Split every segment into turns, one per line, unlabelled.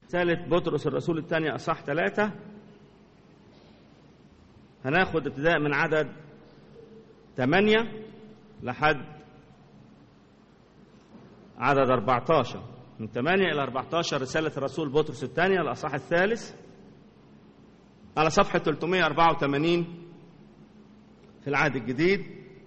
رسالة بطرس الرسول الثانية أصح ثلاثة هناخد ابتداء من عدد ثمانية لحد عدد 14 من 8 إلى 14 رسالة الرسول بطرس الثانية الأصح الثالث على صفحة 384 في العهد الجديد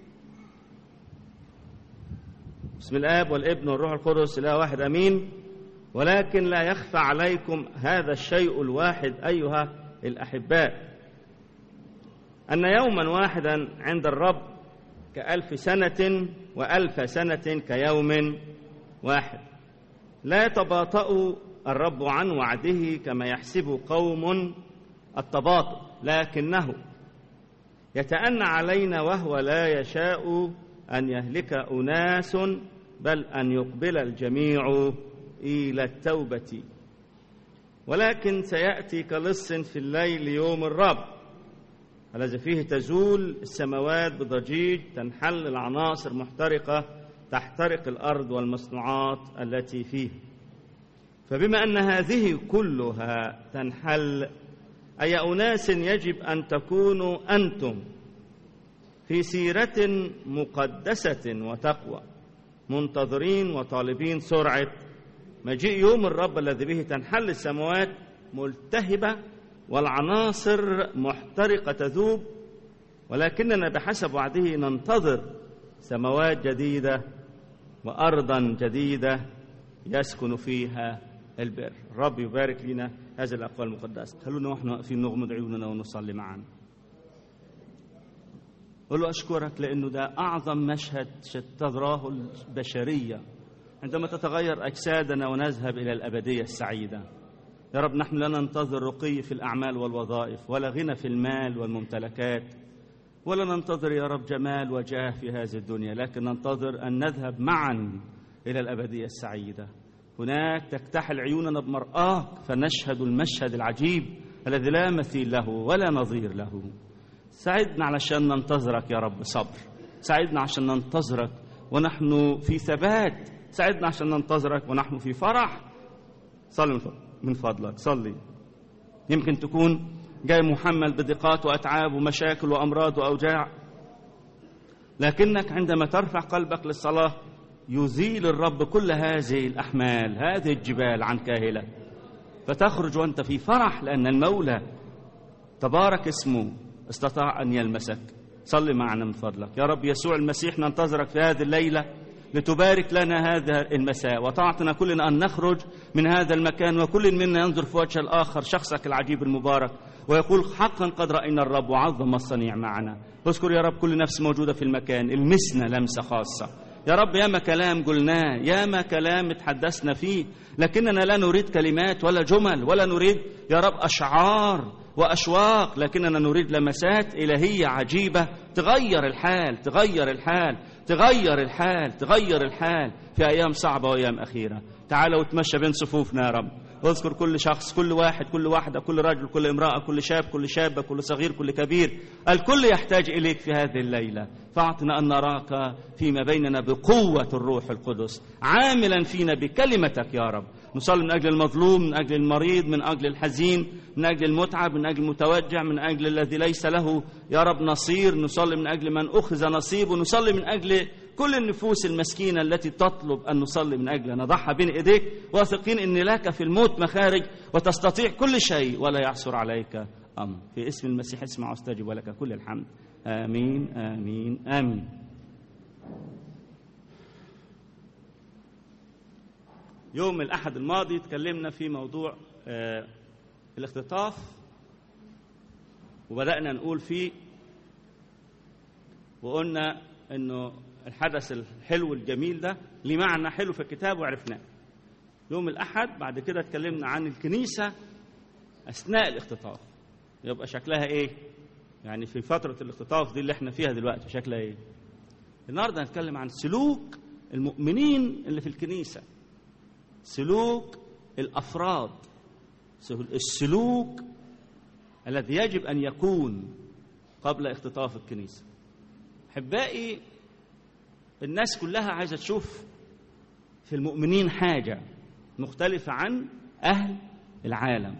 بسم الآب والابن والروح القدس إله واحد أمين ولكن لا يخفى عليكم هذا الشيء الواحد أيها الأحباء أن يوما واحدا عند الرب كألف سنة وألف سنة كيوم واحد لا يتباطأ الرب عن وعده كما يحسب قوم التباطؤ لكنه يتأنى علينا وهو لا يشاء أن يهلك أناس بل أن يقبل الجميع إلى التوبة ولكن سيأتي كلص في الليل يوم الرب الذي فيه تزول السماوات بضجيج تنحل العناصر محترقة تحترق الأرض والمصنوعات التي فيه فبما أن هذه كلها تنحل أي أناس يجب أن تكونوا أنتم في سيرة مقدسة وتقوى منتظرين وطالبين سرعة مجيء يوم الرب الذي به تنحل السماوات ملتهبة والعناصر محترقة تذوب ولكننا بحسب وعده ننتظر سماوات جديدة وأرضا جديدة يسكن فيها البر الرب يبارك لنا هذه الأقوال المقدسة خلونا واحنا واقفين نغمض عيوننا ونصلي معا قل له أشكرك لأنه ده أعظم مشهد تراه البشرية عندما تتغير أجسادنا ونذهب إلى الأبدية السعيدة يا رب نحن لا ننتظر رقي في الأعمال والوظائف ولا غنى في المال والممتلكات ولا ننتظر يا رب جمال وجاه في هذه الدنيا لكن ننتظر أن نذهب معا إلى الأبدية السعيدة هناك تكتحل عيوننا بمرآك فنشهد المشهد العجيب الذي لا مثيل له ولا نظير له ساعدنا علشان ننتظرك يا رب صبر ساعدنا عشان ننتظرك ونحن في ثبات ساعدنا عشان ننتظرك ونحن في فرح صلي من فضلك صلي يمكن تكون جاي محمل بضيقات وأتعاب ومشاكل وأمراض وأوجاع لكنك عندما ترفع قلبك للصلاة يزيل الرب كل هذه الأحمال هذه الجبال عن كاهلة فتخرج وأنت في فرح لأن المولى تبارك اسمه استطاع أن يلمسك صلي معنا من فضلك يا رب يسوع المسيح ننتظرك في هذه الليلة لتبارك لنا هذا المساء وتعطنا كلنا أن نخرج من هذا المكان وكل منا ينظر في وجه الآخر شخصك العجيب المبارك ويقول حقا قد رأينا الرب وعظم الصنيع معنا اذكر يا رب كل نفس موجودة في المكان المسنا لمسة خاصة يا رب ياما كلام قلناه ياما كلام تحدثنا فيه لكننا لا نريد كلمات ولا جمل ولا نريد يا رب أشعار وأشواق لكننا نريد لمسات إلهية عجيبة تغير الحال تغير الحال تغير الحال تغير الحال في أيام صعبة وأيام أخيرة تعال وتمشى بين صفوفنا يا رب واذكر كل شخص كل واحد كل واحدة كل رجل كل امرأة كل شاب كل شابة كل صغير كل كبير الكل يحتاج إليك في هذه الليلة فاعطنا أن نراك فيما بيننا بقوة الروح القدس عاملا فينا بكلمتك يا رب نصلي من أجل المظلوم من أجل المريض من أجل الحزين من أجل المتعب من أجل المتوجع من أجل الذي ليس له يا رب نصير نصلي من أجل من أخذ نصيبه نصلي من أجل كل النفوس المسكينة التي تطلب أن نصلي من أجلها نضعها بين إيديك واثقين أن لك في الموت مخارج وتستطيع كل شيء ولا يعثر عليك أمر في اسم المسيح اسمع واستجب ولك كل الحمد آمين آمين آمين يوم الأحد الماضي تكلمنا في موضوع آه الاختطاف وبدأنا نقول فيه وقلنا انه الحدث الحلو الجميل ده ليه معنى حلو في الكتاب وعرفناه يوم الأحد بعد كده اتكلمنا عن الكنيسة أثناء الاختطاف يبقى شكلها إيه؟ يعني في فترة الاختطاف دي اللي احنا فيها دلوقتي شكلها إيه؟ النهاردة هنتكلم عن سلوك المؤمنين اللي في الكنيسة سلوك الأفراد السلوك الذي يجب أن يكون قبل اختطاف الكنيسة أحبائي الناس كلها عايزة تشوف في المؤمنين حاجة مختلفة عن أهل العالم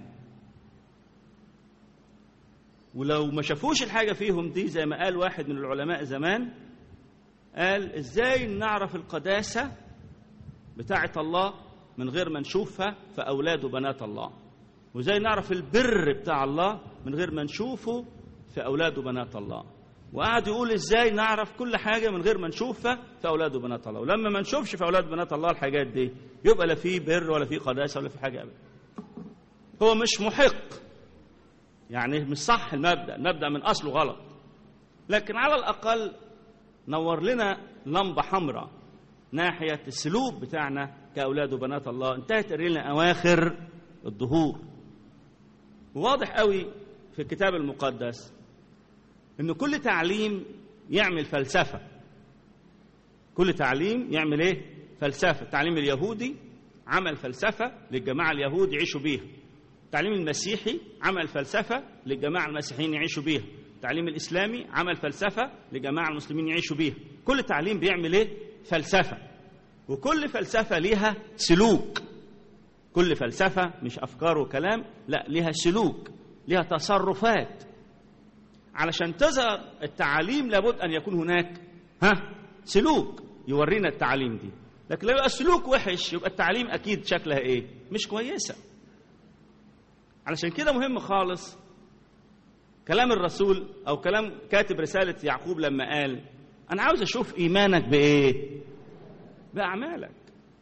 ولو ما شافوش الحاجة فيهم دي زي ما قال واحد من العلماء زمان قال ازاي نعرف القداسة بتاعة الله من غير ما نشوفها في أولاد وبنات الله وازاي نعرف البر بتاع الله من غير ما نشوفه في أولاد وبنات الله وقعد يقول ازاي نعرف كل حاجة من غير ما نشوفها في أولاد وبنات الله ولما ما نشوفش في أولاد وبنات الله الحاجات دي يبقى لا في بر ولا في قداسة ولا في حاجة أبدا هو مش محق يعني مش صح المبدأ المبدأ من أصله غلط لكن على الأقل نور لنا لمبة حمراء ناحية السلوك بتاعنا كأولاد وبنات الله انتهت لنا أواخر الظهور واضح قوي في الكتاب المقدس ان كل تعليم يعمل فلسفه كل تعليم يعمل ايه فلسفه التعليم اليهودي عمل فلسفه للجماعه اليهود يعيشوا بيها التعليم المسيحي عمل فلسفه للجماعه المسيحيين يعيشوا بيها التعليم الاسلامي عمل فلسفه لجماعه المسلمين يعيشوا بيها كل تعليم بيعمل ايه فلسفه وكل فلسفه ليها سلوك كل فلسفه مش افكار وكلام لا ليها سلوك ليها تصرفات علشان تظهر التعاليم لابد ان يكون هناك ها سلوك يورينا التعاليم دي لكن لو يبقى السلوك وحش يبقى التعليم اكيد شكلها ايه مش كويسه علشان كده مهم خالص كلام الرسول او كلام كاتب رساله يعقوب لما قال انا عاوز اشوف ايمانك بايه باعمالك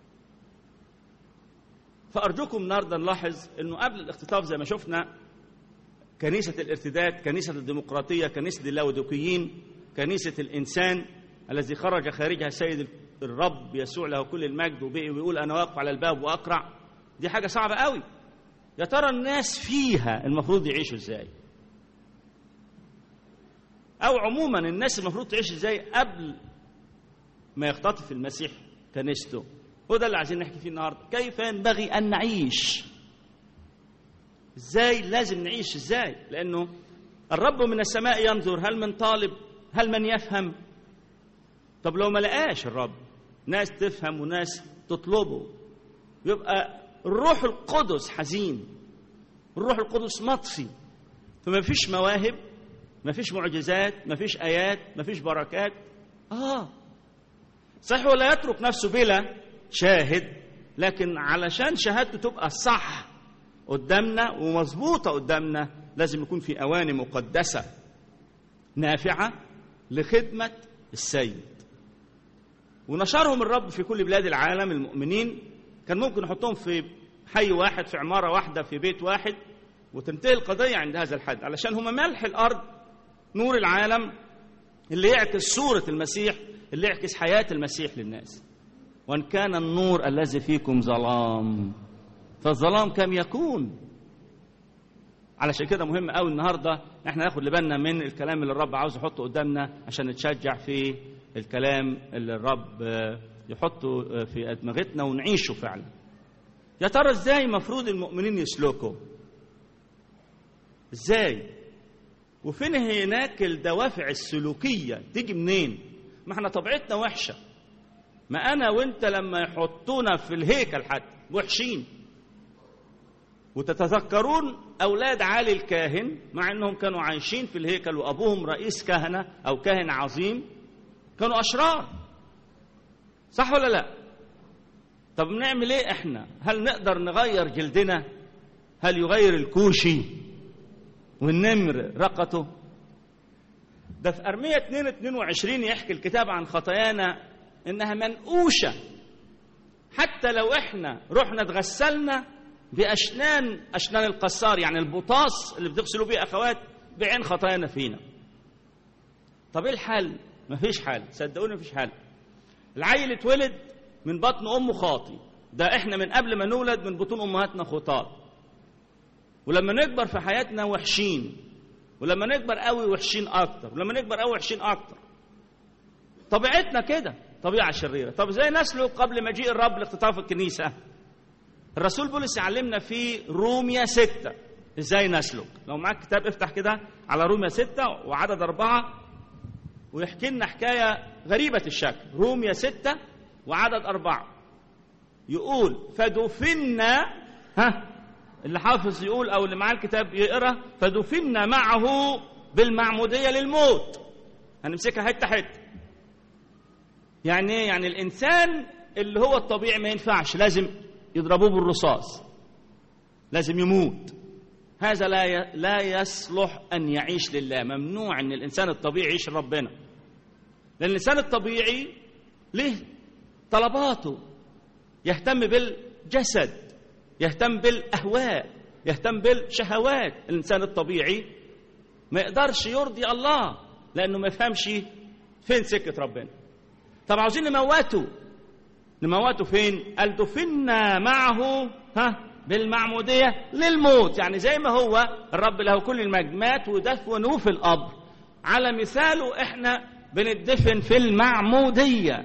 فارجوكم النهارده نلاحظ انه قبل الاختطاف زي ما شفنا كنيسة الارتداد كنيسة الديمقراطية كنيسة اللاودوكيين كنيسة الإنسان الذي خرج خارجها السيد الرب يسوع له كل المجد وبقي ويقول أنا واقف على الباب وأقرع دي حاجة صعبة قوي يا ترى الناس فيها المفروض يعيشوا ازاي أو عموما الناس المفروض تعيش ازاي قبل ما يختطف المسيح كنيسته هو ده اللي عايزين نحكي فيه النهارده كيف ينبغي أن نعيش ازاي لازم نعيش ازاي لانه الرب من السماء ينظر هل من طالب هل من يفهم طب لو ما لقاش الرب ناس تفهم وناس تطلبه يبقى الروح القدس حزين الروح القدس مطفي فما فيش مواهب ما فيش معجزات ما فيش ايات ما فيش بركات اه صحيح ولا يترك نفسه بلا شاهد لكن علشان شهادته تبقى صح قدامنا ومظبوطة قدامنا لازم يكون في أواني مقدسة نافعة لخدمة السيد ونشرهم الرب في كل بلاد العالم المؤمنين كان ممكن يحطهم في حي واحد في عمارة واحدة في بيت واحد وتنتهي القضية عند هذا الحد علشان هم ملح الأرض نور العالم اللي يعكس صورة المسيح اللي يعكس حياة المسيح للناس وإن كان النور الذي فيكم ظلام فالظلام كم يكون علشان كده مهم قوي النهارده احنا ناخد لبالنا من الكلام اللي الرب عاوز يحطه قدامنا عشان نتشجع في الكلام اللي الرب يحطه في ادمغتنا ونعيشه فعلا يا ترى ازاي المفروض المؤمنين يسلكوا ازاي وفين هناك الدوافع السلوكيه تيجي منين ما احنا طبيعتنا وحشه ما انا وانت لما يحطونا في الهيكل حتى وحشين وتتذكرون أولاد علي الكاهن مع أنهم كانوا عايشين في الهيكل وأبوهم رئيس كهنة أو كاهن عظيم كانوا أشرار صح ولا لا طب نعمل ايه احنا هل نقدر نغير جلدنا هل يغير الكوشي والنمر رقته ده في أرمية 2 22 يحكي الكتاب عن خطايانا إنها منقوشة حتى لو احنا رحنا اتغسلنا بأشنان أشنان القصار يعني البطاس اللي بتغسلوا بيه أخوات بعين خطايانا فينا طب إيه الحل؟ مفيش حل صدقوني مفيش حل العيل اتولد من بطن أمه خاطي ده إحنا من قبل ما نولد من بطون أمهاتنا خطاة ولما نكبر في حياتنا وحشين ولما نكبر قوي وحشين أكتر ولما نكبر قوي وحشين أكتر طبيعتنا كده طبيعة شريرة طب ازاي نسلك قبل مجيء الرب لاختطاف الكنيسة الرسول بولس يعلمنا في روميا ستة ازاي نسلك لو معاك كتاب افتح كده على روميا ستة وعدد أربعة ويحكي لنا حكاية غريبة الشكل روميا ستة وعدد أربعة يقول فدفنا ها اللي حافظ يقول او اللي معاه الكتاب يقرا فدفنا معه بالمعموديه للموت هنمسكها حته حته يعني ايه يعني الانسان اللي هو الطبيعي ما ينفعش لازم يضربوه بالرصاص لازم يموت هذا لا ي... لا يصلح ان يعيش لله ممنوع ان الانسان الطبيعي يعيش لربنا لان الانسان الطبيعي له طلباته يهتم بالجسد يهتم بالاهواء يهتم بالشهوات الانسان الطبيعي ما يقدرش يرضي الله لانه ما يفهمش فين سكه ربنا طب عاوزين نموته نموته فين قال دفنا معه ها بالمعمودية للموت يعني زي ما هو الرب له كل المجد مات ودفنوه في القبر على مثاله احنا بندفن في المعمودية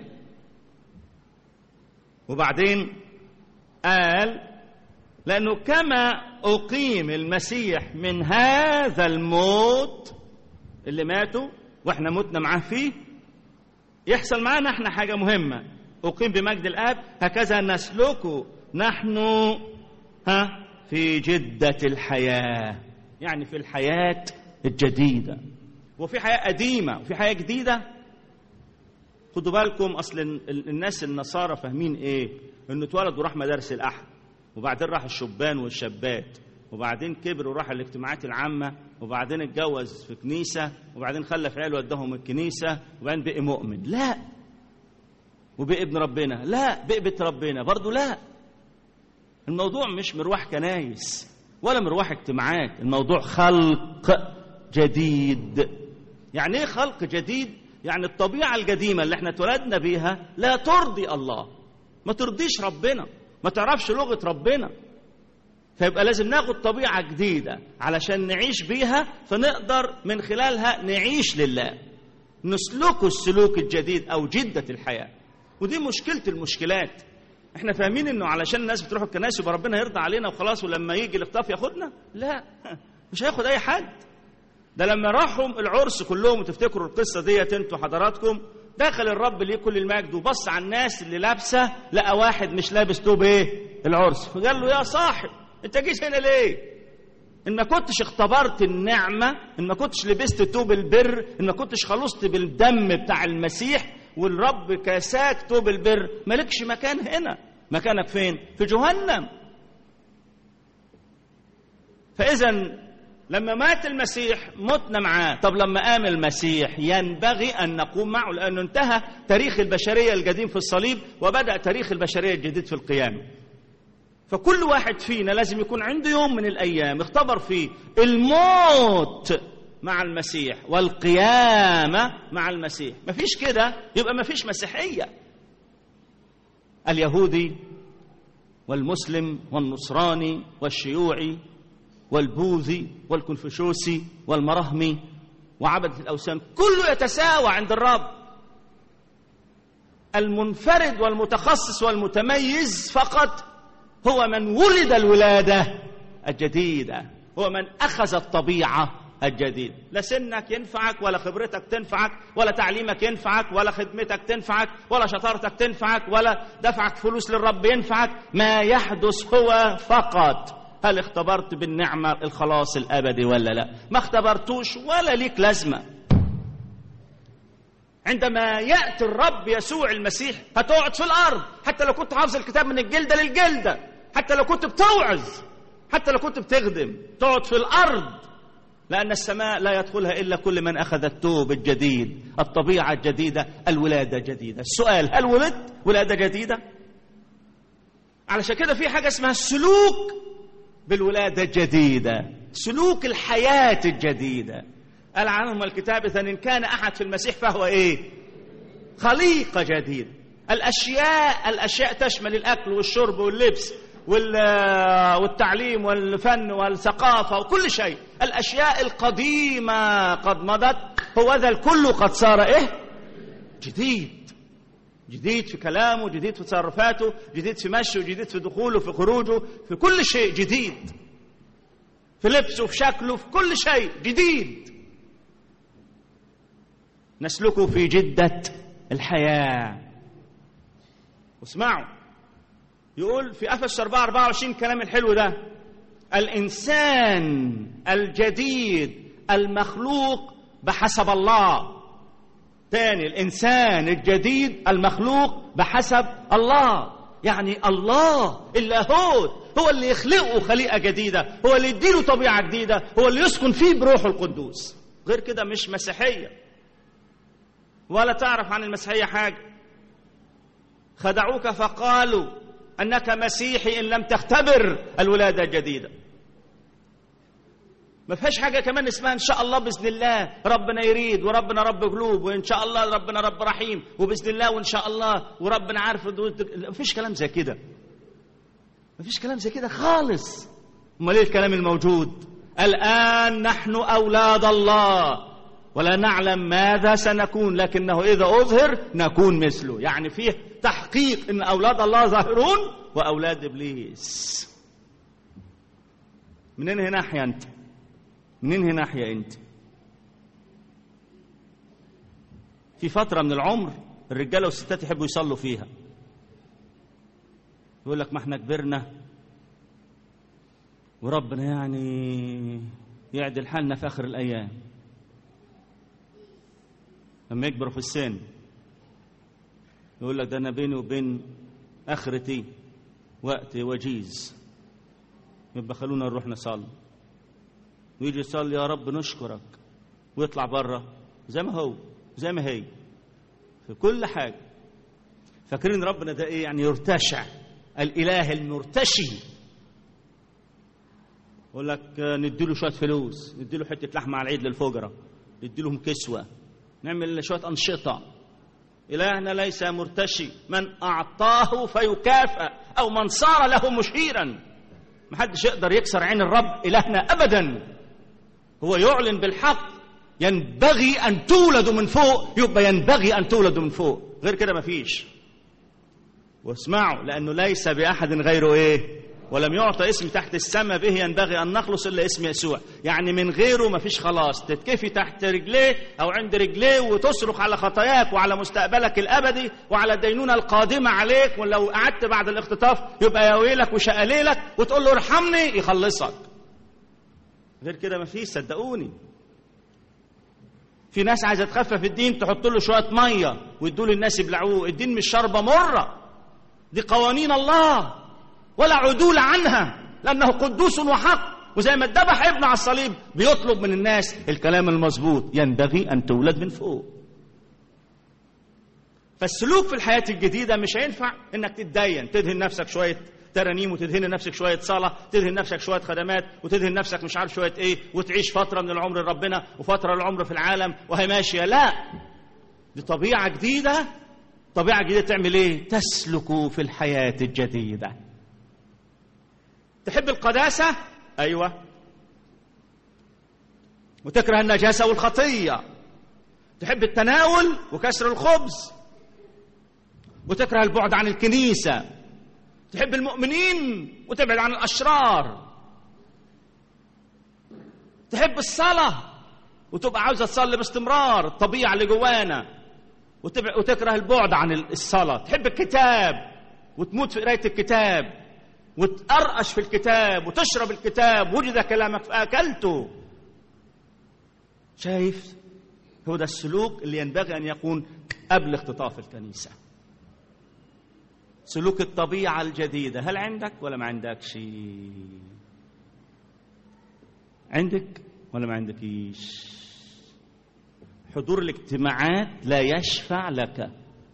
وبعدين قال لأنه كما أقيم المسيح من هذا الموت اللي ماتوا واحنا متنا معاه فيه يحصل معانا احنا حاجة مهمة أقيم بمجد الآب هكذا نسلك نحن ها في جدة الحياة يعني في الحياة الجديدة وفي حياة قديمة وفي حياة جديدة خدوا بالكم أصل الناس النصارى فاهمين إيه إنه اتولد وراح مدارس الأحد وبعدين راح الشبان والشابات وبعدين كبر وراح الاجتماعات العامة وبعدين اتجوز في كنيسة وبعدين خلف عيال ودهم الكنيسة وبعدين بقي مؤمن لا وبقي ابن ربنا لا بقي بيت ربنا برضه لا الموضوع مش مروح كنايس ولا مروح اجتماعات الموضوع خلق جديد يعني ايه خلق جديد يعني الطبيعة القديمة اللي احنا اتولدنا بيها لا ترضي الله ما ترضيش ربنا ما تعرفش لغة ربنا فيبقى لازم ناخد طبيعة جديدة علشان نعيش بيها فنقدر من خلالها نعيش لله نسلكه السلوك الجديد أو جدة الحياة ودي مشكلة المشكلات احنا فاهمين انه علشان الناس بتروح الكنائس يبقى ربنا يرضى علينا وخلاص ولما يجي الاخطاف ياخدنا لا مش هياخد اي حد ده لما راحوا العرس كلهم وتفتكروا القصه ديت انتوا حضراتكم دخل الرب ليه كل المجد وبص على الناس اللي لابسه لقى واحد مش لابس توب ايه العرس فقال له يا صاحب انت جيت هنا ليه ان ما كنتش اختبرت النعمه ان ما كنتش لبست توب البر ان ما كنتش خلصت بالدم بتاع المسيح والرب كاساك توب البر مالكش مكان هنا مكانك فين في جهنم فاذا لما مات المسيح متنا معاه طب لما قام المسيح ينبغي ان نقوم معه لانه انتهى تاريخ البشريه القديم في الصليب وبدا تاريخ البشريه الجديد في القيامه فكل واحد فينا لازم يكون عنده يوم من الايام اختبر فيه الموت مع المسيح والقيامة مع المسيح مفيش كده يبقى مفيش مسيحية اليهودي والمسلم والنصراني والشيوعي والبوذي والكونفوشوسي والمرهمي وعبدة الأوثان كله يتساوى عند الرب المنفرد والمتخصص والمتميز فقط هو من ولد الولادة الجديدة هو من أخذ الطبيعة الجديد لا سنك ينفعك ولا خبرتك تنفعك ولا تعليمك ينفعك ولا خدمتك تنفعك ولا شطارتك تنفعك ولا دفعك فلوس للرب ينفعك ما يحدث هو فقط هل اختبرت بالنعمة الخلاص الأبدي ولا لا ما اختبرتوش ولا ليك لازمة عندما يأتي الرب يسوع المسيح هتقعد في الأرض حتى لو كنت حافظ الكتاب من الجلدة للجلدة حتى لو كنت بتوعظ حتى لو كنت بتخدم تقعد في الأرض لأن السماء لا يدخلها إلا كل من أخذ التوب الجديد الطبيعة الجديدة الولادة الجديدة السؤال هل ولدت ولادة جديدة علشان كده في حاجة اسمها السلوك بالولادة الجديدة سلوك الحياة الجديدة قال عنهم الكتاب إذا إن كان أحد في المسيح فهو إيه خليقة جديدة الأشياء الأشياء تشمل الأكل والشرب واللبس والتعليم والفن والثقافة وكل شيء الأشياء القديمة قد مضت هو ذا الكل قد صار إيه جديد جديد في كلامه جديد في تصرفاته جديد في مشيه جديد في دخوله في خروجه في كل شيء جديد في لبسه في شكله في كل شيء جديد نسلكه في جدة الحياة واسمعوا يقول في أفسس 4 24 الكلام الحلو ده الانسان الجديد المخلوق بحسب الله تاني الانسان الجديد المخلوق بحسب الله يعني الله اللاهوت هو اللي يخلقه خليقه جديده هو اللي يديله طبيعه جديده هو اللي يسكن فيه بروحه القدوس غير كده مش مسيحيه ولا تعرف عن المسيحيه حاجه خدعوك فقالوا انك مسيحي ان لم تختبر الولاده الجديده ما فيهاش حاجه كمان اسمها ان شاء الله باذن الله ربنا يريد وربنا رب قلوب وان شاء الله ربنا رب رحيم وباذن الله وان شاء الله وربنا عارف ما فيش كلام زي كده ما فيش كلام زي كده خالص امال ايه الكلام الموجود الان نحن اولاد الله ولا نعلم ماذا سنكون لكنه اذا اظهر نكون مثله يعني فيه تحقيق ان اولاد الله ظاهرون واولاد ابليس منين هنا ناحيه انت منين هنا ناحيه انت في فتره من العمر الرجاله والستات يحبوا يصلوا فيها يقول لك ما احنا كبرنا وربنا يعني يعدل حالنا في اخر الايام لما يكبروا في السن يقول لك ده انا بيني وبين اخرتي وقت وجيز يبقى خلونا نروح نصلي ويجي يصلي يا رب نشكرك ويطلع بره زي ما هو زي ما هي في كل حاجه فاكرين ربنا ده ايه يعني يرتشع الاله المرتشي يقول لك نديله شويه فلوس نديله حته لحمه على العيد للفجره نديلهم كسوه نعمل شويه انشطه الهنا ليس مرتشي من اعطاه فيكافئ او من صار له مشيرا محدش يقدر يكسر عين الرب الهنا ابدا هو يعلن بالحق ينبغي ان تولدوا من فوق يبقى ينبغي ان تولدوا من فوق غير كده مفيش واسمعوا لانه ليس باحد غيره ايه ولم يعطى اسم تحت السماء به ينبغي ان نخلص الا اسم يسوع يعني من غيره مفيش خلاص تتكفي تحت رجليه او عند رجليه وتصرخ على خطاياك وعلى مستقبلك الابدي وعلى الدينونه القادمه عليك ولو قعدت بعد الاختطاف يبقى يا ويلك وشقاليلك وتقول له ارحمني يخلصك غير كده مفيش صدقوني في ناس عايزه تخفف الدين تحط له شويه ميه ويدوا للناس يبلعوه الدين مش شربه مره دي قوانين الله ولا عدول عنها لانه قدوس وحق وزي ما اتذبح ابنه على الصليب بيطلب من الناس الكلام المظبوط ينبغي ان تولد من فوق فالسلوك في الحياه الجديده مش هينفع انك تتدين تدهن نفسك شويه ترانيم وتدهن نفسك شويه صلاه تدهن نفسك شويه خدمات وتدهن نفسك مش عارف شويه ايه وتعيش فتره من العمر لربنا وفتره العمر في العالم وهي ماشيه لا دي طبيعه جديده طبيعه جديده تعمل ايه تسلك في الحياه الجديده تحب القداسه ايوه وتكره النجاسه والخطيه تحب التناول وكسر الخبز وتكره البعد عن الكنيسه تحب المؤمنين وتبعد عن الاشرار تحب الصلاه وتبقى عاوزه تصلي باستمرار الطبيعه اللي جوانا وتكره البعد عن الصلاه تحب الكتاب وتموت في قرايه الكتاب وتقرقش في الكتاب وتشرب الكتاب وجد كلامك فاكلته شايف هو ده السلوك اللي ينبغي ان يكون قبل اختطاف الكنيسه سلوك الطبيعة الجديدة هل عندك ولا ما عندكش عندك ولا ما عندكيش حضور الاجتماعات لا يشفع لك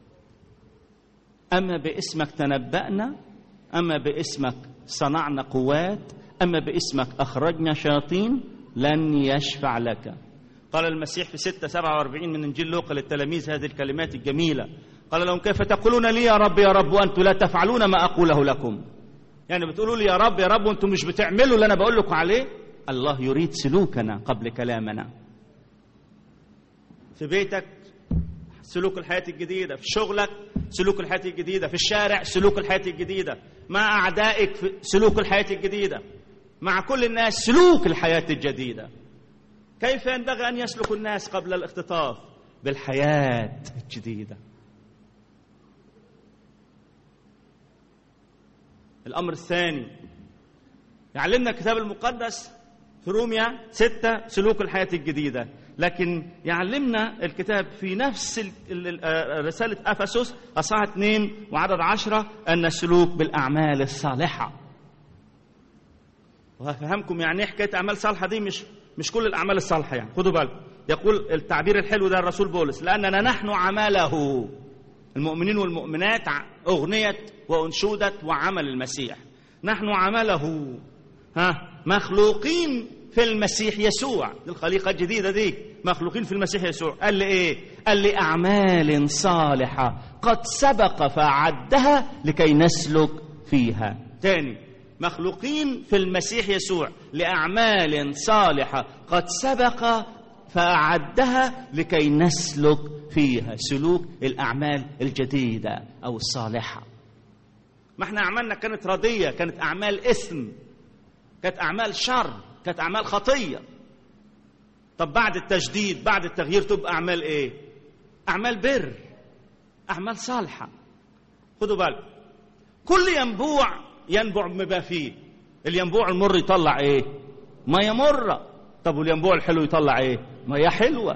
أما باسمك تنبأنا أما باسمك صنعنا قوات أما باسمك أخرجنا شياطين لن يشفع لك قال المسيح في 6 47 من إنجيل لوقا للتلاميذ هذه الكلمات الجميلة قال لهم كيف تقولون لي يا رب يا رب وانتم لا تفعلون ما اقوله لكم يعني بتقولوا لي يا رب يا رب وانتم مش بتعملوا اللي انا بقول لكم عليه الله يريد سلوكنا قبل كلامنا في بيتك سلوك الحياة الجديدة في شغلك سلوك الحياة الجديدة في الشارع سلوك الحياة الجديدة مع أعدائك في سلوك الحياة الجديدة مع كل الناس سلوك الحياة الجديدة كيف ينبغي أن يسلك الناس قبل الاختطاف بالحياة الجديدة الأمر الثاني يعلمنا الكتاب المقدس في روميا ستة سلوك الحياة الجديدة لكن يعلمنا الكتاب في نفس ال- ال- ال- رسالة أفسس أصحاح 2 وعدد عشرة أن السلوك بالأعمال الصالحة وهفهمكم يعني ايه حكايه اعمال صالحه دي مش مش كل الاعمال الصالحه يعني خدوا بالكم يقول التعبير الحلو ده الرسول بولس لاننا نحن عمله المؤمنين والمؤمنات ع- اغنيه وانشوده وعمل المسيح نحن عمله ها مخلوقين في المسيح يسوع دي الخليقه الجديده دي مخلوقين في المسيح يسوع قال لي ايه قال لي اعمال صالحه قد سبق فاعدها لكي نسلك فيها تاني مخلوقين في المسيح يسوع لأعمال صالحة قد سبق فأعدها لكي نسلك فيها سلوك الأعمال الجديدة أو الصالحة ما احنا أعمالنا كانت ردية كانت أعمال إثم كانت أعمال شر كانت أعمال خطية طب بعد التجديد بعد التغيير تبقى أعمال إيه أعمال بر أعمال صالحة خدوا بالكم كل ينبوع ينبع بما فيه الينبوع المر يطلع ايه ميه مره طب والينبوع الحلو يطلع ايه ميه حلوه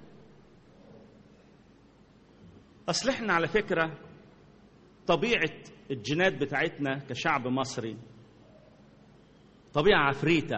اصل احنا على فكره طبيعه الجينات بتاعتنا كشعب مصري طبيعه عفريته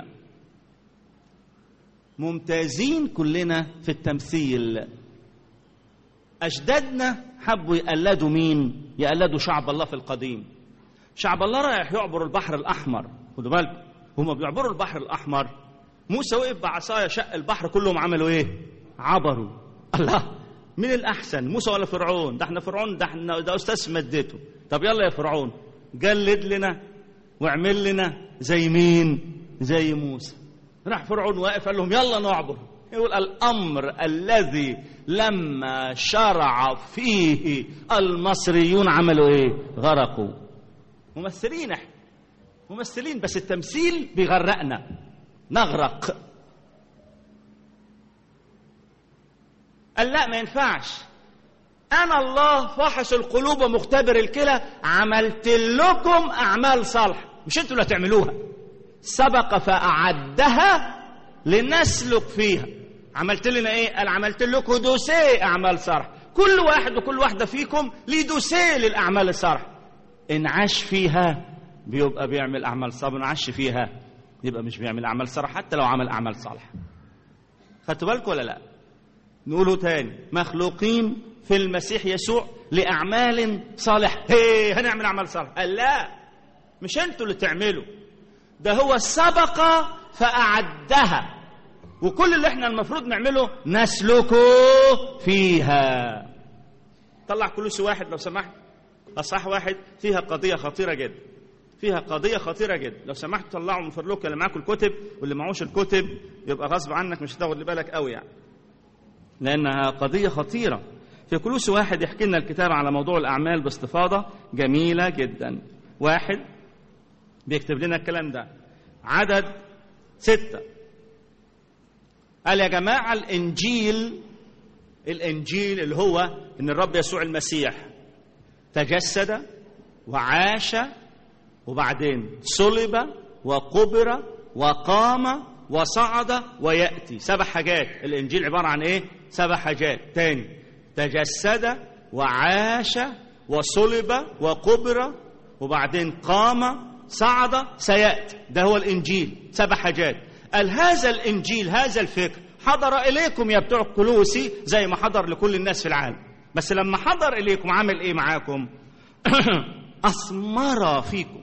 ممتازين كلنا في التمثيل اجدادنا حبوا يقلدوا مين يقلدوا شعب الله في القديم شعب الله رايح يعبر البحر الاحمر خدوا بالكم هما بيعبروا البحر الاحمر موسى وقف بعصايه شق البحر كلهم عملوا ايه عبروا الله مين الاحسن موسى ولا فرعون ده احنا فرعون ده احنا ده استاذ في مادته طب يلا يا فرعون جلد لنا واعمل لنا زي مين زي موسى راح فرعون واقف قال لهم يلا نعبر يقول الامر الذي لما شرع فيه المصريون عملوا ايه غرقوا ممثلين احنا ممثلين بس التمثيل بيغرقنا نغرق قال لا ما ينفعش انا الله فاحص القلوب ومختبر الكلى عملت لكم اعمال صالحه مش انتوا اللي هتعملوها سبق فاعدها لنسلك فيها عملت لنا ايه قال عملت لكم دوسيه اعمال صالحه كل واحد وكل واحده فيكم ليه دوسيه للاعمال الصالحه ان عاش فيها بيبقى بيعمل اعمال صالحه ان عاش فيها يبقى مش بيعمل اعمال صالحه حتى لو عمل اعمال صالحه خدتوا بالكم ولا لا نقوله تاني مخلوقين في المسيح يسوع لاعمال صالحه هي هنعمل اعمال صالحه قال لا مش انتوا اللي تعملوا ده هو سبق فاعدها وكل اللي احنا المفروض نعمله نسلكه فيها طلع كلوسي واحد لو سمحت اصح واحد فيها قضيه خطيره جدا فيها قضيه خطيره جدا لو سمحت طلعوا من فضلك اللي معاكم الكتب واللي معهوش الكتب يبقى غصب عنك مش هتاخد بالك قوي يعني لانها قضيه خطيره في كلوسي واحد يحكي لنا الكتاب على موضوع الاعمال باستفاضه جميله جدا واحد بيكتب لنا الكلام ده عدد ستة قال يا جماعة الإنجيل الإنجيل اللي هو إن الرب يسوع المسيح تجسد وعاش وبعدين صلب وقبر وقام وصعد ويأتي سبع حاجات الإنجيل عبارة عن إيه؟ سبع حاجات تاني تجسد وعاش وصلب وقبر وبعدين قام صعد سيأتي ده هو الإنجيل سبع حاجات قال هذا الإنجيل هذا الفكر حضر إليكم يا بتوع كلوسي زي ما حضر لكل الناس في العالم بس لما حضر إليكم عمل إيه معاكم أثمر فيكم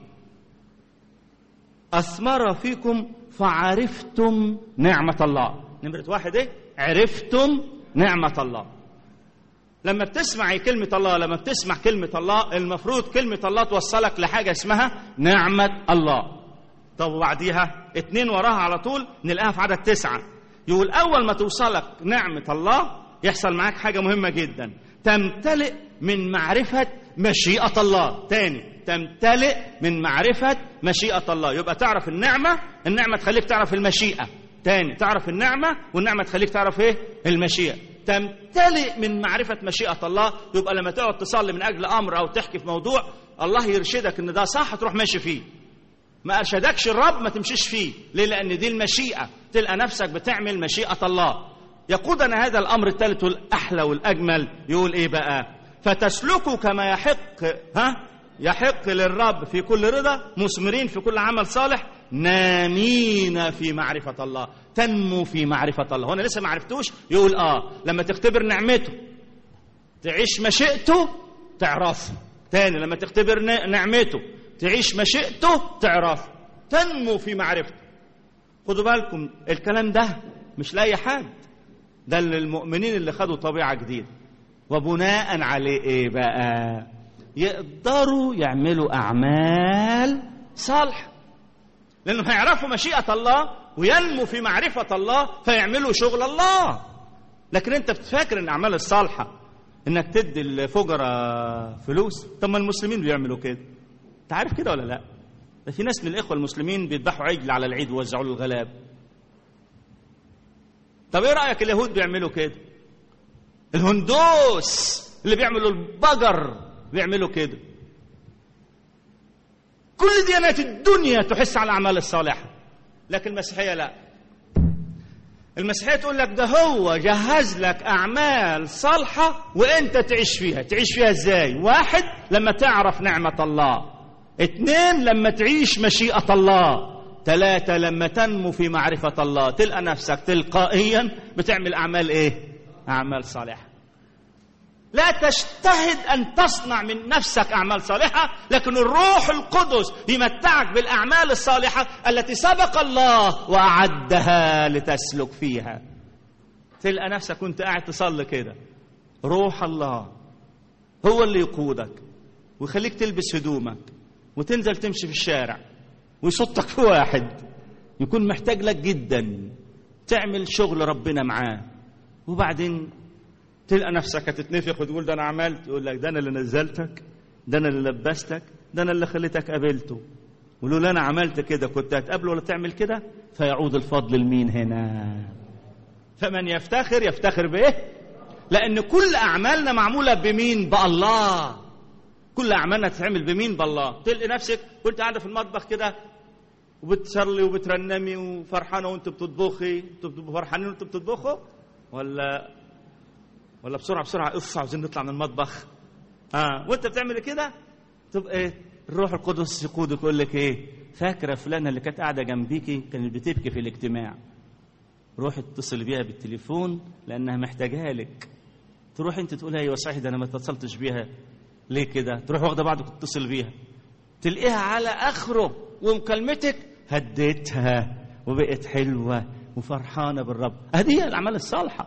أثمر فيكم فعرفتم نعمة الله نمرة واحد إيه عرفتم نعمة الله لما بتسمع كلمة الله لما بتسمع كلمة الله المفروض كلمة الله توصلك لحاجة اسمها نعمة الله طب وبعديها اتنين وراها على طول نلاقيها في عدد تسعة يقول أول ما توصلك نعمة الله يحصل معاك حاجة مهمة جدا تمتلئ من معرفة مشيئة الله تاني تمتلئ من معرفة مشيئة الله يبقى تعرف النعمة النعمة تخليك تعرف المشيئة تاني تعرف النعمة والنعمة تخليك تعرف ايه المشيئة تمتلئ من معرفة مشيئة الله يبقى لما تقعد تصلي من أجل أمر أو تحكي في موضوع الله يرشدك إن ده صح تروح ماشي فيه ما ارشدكش الرب ما تمشيش فيه ليه لان دي المشيئه تلقى نفسك بتعمل مشيئه الله يقودنا هذا الامر الثالث والاحلى والاجمل يقول ايه بقى فتسلكوا كما يحق ها يحق للرب في كل رضا مثمرين في كل عمل صالح نامين في معرفة الله تنمو في معرفة الله هنا لسه ما عرفتوش يقول اه لما تختبر نعمته تعيش مشيئته تعرفه تاني لما تختبر نعمته تعيش مشيئته تعرفه تنمو في معرفته خدوا بالكم الكلام ده مش لأي حد ده للمؤمنين اللي خدوا طبيعة جديدة وبناء عليه ايه بقى يقدروا يعملوا أعمال صالحة لأنهم هيعرفوا مشيئة الله وينمو في معرفة الله فيعملوا شغل الله لكن أنت بتفكر إن الأعمال الصالحة إنك تدي الفجراء فلوس طب ما المسلمين بيعملوا كده أنت عارف كده ولا لا؟ ده في ناس من الإخوة المسلمين بيذبحوا عجل على العيد ويوزعوا له الغلاب طب إيه رأيك اليهود بيعملوا كده؟ الهندوس اللي بيعملوا البقر بيعملوا كده كل ديانات الدنيا تحس على الأعمال الصالحة لكن المسيحية لا المسيحية تقول لك ده هو جهز لك أعمال صالحة وأنت تعيش فيها تعيش فيها إزاي واحد لما تعرف نعمة الله اثنين لما تعيش مشيئة الله ثلاثة لما تنمو في معرفة الله تلقى نفسك تلقائيا بتعمل أعمال إيه أعمال صالحة لا تجتهد أن تصنع من نفسك أعمال صالحة لكن الروح القدس يمتعك بالأعمال الصالحة التي سبق الله وأعدها لتسلك فيها تلقى نفسك وانت قاعد تصلي كده روح الله هو اللي يقودك ويخليك تلبس هدومك وتنزل تمشي في الشارع ويصدك في واحد يكون محتاج لك جدا تعمل شغل ربنا معاه وبعدين تلقى نفسك هتتنفخ وتقول ده انا عملت يقول لك ده انا اللي نزلتك ده انا اللي لبستك ده انا اللي خليتك قابلته ولولا انا عملت كده كنت هتقابله ولا تعمل كده فيعود الفضل لمين هنا فمن يفتخر يفتخر بايه لان كل اعمالنا معموله بمين بالله كل اعمالنا تتعمل بمين بالله تلقي نفسك وانت قاعده في المطبخ كده وبتصلي وبترنمي وفرحانه وانت بتطبخي انتوا فرحانين وانتوا بتطبخوا ولا ولا بسرعه بسرعه اف عاوزين نطلع من المطبخ اه وانت بتعمل كده تبقى ايه الروح القدس يقودك يقول لك ايه فاكره فلانه اللي كانت قاعده جنبيكي كانت بتبكي في الاجتماع روح اتصل بيها بالتليفون لانها محتاجاها لك تروح انت تقول ايوه صحيح ده انا ما اتصلتش بيها ليه كده تروح واخده بعضك تتصل بيها تلاقيها على اخره ومكالمتك هديتها وبقت حلوه وفرحانه بالرب هذه الاعمال الصالحه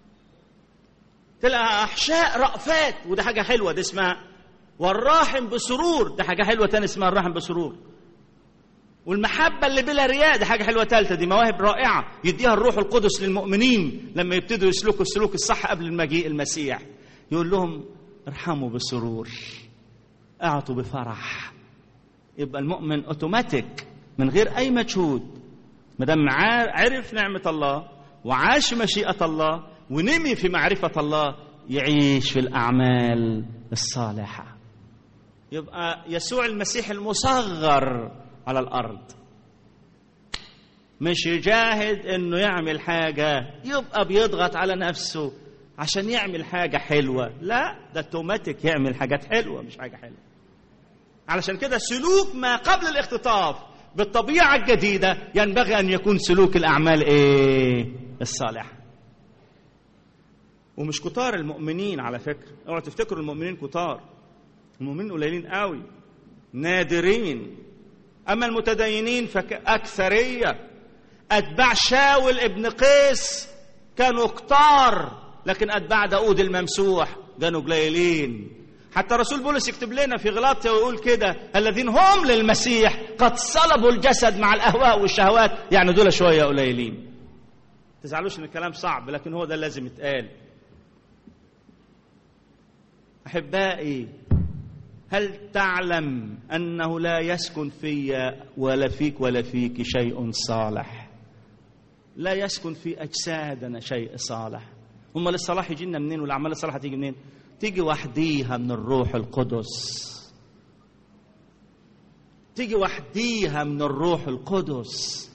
تلقى احشاء رأفات وده حاجه حلوه دي اسمها والراحم بسرور ده حاجه حلوه تاني اسمها الراحم بسرور والمحبه اللي بلا رياء دي حاجه حلوه ثالثه دي مواهب رائعه يديها الروح القدس للمؤمنين لما يبتدوا يسلكوا السلوك الصح قبل المجيء المسيح يقول لهم ارحموا بسرور اعطوا بفرح يبقى المؤمن اوتوماتيك من غير اي مجهود ما دام عرف نعمه الله وعاش مشيئه الله ونمي في معرفة الله يعيش في الأعمال الصالحة يبقى يسوع المسيح المصغر على الأرض مش يجاهد انه يعمل حاجة يبقى بيضغط على نفسه عشان يعمل حاجة حلوة لا ده اوتوماتيك يعمل حاجات حلوة مش حاجة حلوة علشان كده سلوك ما قبل الاختطاف بالطبيعة الجديدة ينبغي أن يكون سلوك الأعمال إيه الصالحة ومش كتار المؤمنين على فكرة اوعوا تفتكروا المؤمنين كتار المؤمنين قليلين قوي نادرين أما المتدينين فأكثرية أتباع شاول ابن قيس كانوا كتار لكن أتباع داود الممسوح كانوا قليلين حتى رسول بولس يكتب لنا في غلاطيا ويقول كده الذين هم للمسيح قد صلبوا الجسد مع الأهواء والشهوات يعني دول شوية قليلين تزعلوش ان الكلام صعب لكن هو ده لازم يتقال احبائي هل تعلم انه لا يسكن في ولا فيك ولا فيك شيء صالح لا يسكن في اجسادنا شيء صالح امال الصلاح يجي لنا منين والاعمال الصالحه تيجي منين تيجي وحديها من الروح القدس تيجي وحديها من الروح القدس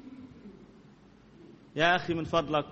يا أخي من فضلك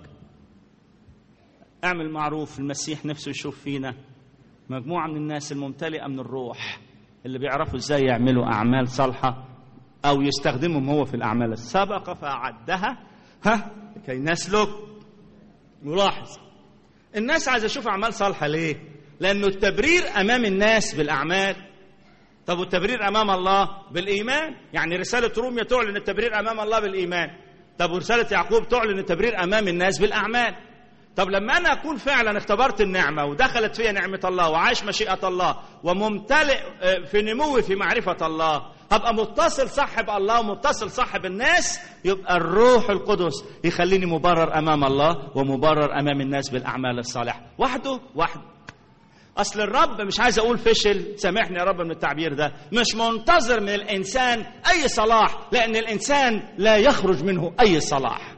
اعمل معروف المسيح نفسه يشوف فينا مجموعة من الناس الممتلئة من الروح اللي بيعرفوا ازاي يعملوا أعمال صالحة أو يستخدمهم هو في الأعمال السابقة فأعدها ها لكي نسلك ملاحظ الناس عايزة تشوف أعمال صالحة ليه؟ لأنه التبرير أمام الناس بالأعمال طب والتبرير أمام الله بالإيمان يعني رسالة روميا تعلن التبرير أمام الله بالإيمان طب ورسالة يعقوب تعلن التبرير أمام الناس بالأعمال طب لما أنا أكون فعلا اختبرت النعمة ودخلت فيها نعمة الله وعايش مشيئة الله وممتلئ في نموي في معرفة الله هبقى متصل صح بالله ومتصل صح بالناس يبقى الروح القدس يخليني مبرر أمام الله ومبرر أمام الناس بالأعمال الصالحة وحده وحده اصل الرب مش عايز اقول فشل سامحني يا رب من التعبير ده مش منتظر من الانسان اي صلاح لان الانسان لا يخرج منه اي صلاح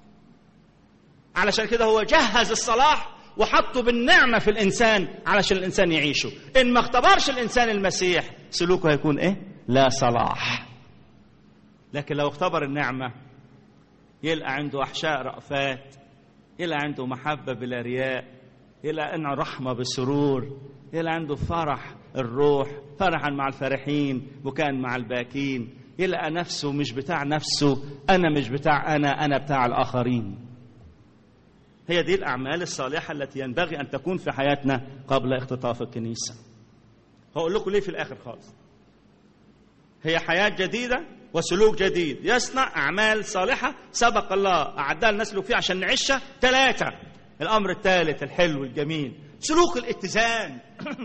علشان كده هو جهز الصلاح وحطه بالنعمه في الانسان علشان الانسان يعيشه ان ما اختبرش الانسان المسيح سلوكه هيكون ايه لا صلاح لكن لو اختبر النعمه يلقى عنده احشاء رأفات يلقى عنده محبه بلا رياء يلقى عنده رحمة بسرور يلقى عنده فرح الروح فرحا مع الفرحين بكاء مع الباكين يلقى نفسه مش بتاع نفسه أنا مش بتاع أنا أنا بتاع الآخرين هي دي الأعمال الصالحة التي ينبغي أن تكون في حياتنا قبل اختطاف الكنيسة هقول لكم ليه في الآخر خالص هي حياة جديدة وسلوك جديد يصنع أعمال صالحة سبق الله أعدها نسلك فيها عشان نعيشها ثلاثة الامر الثالث الحلو الجميل سلوك الاتزان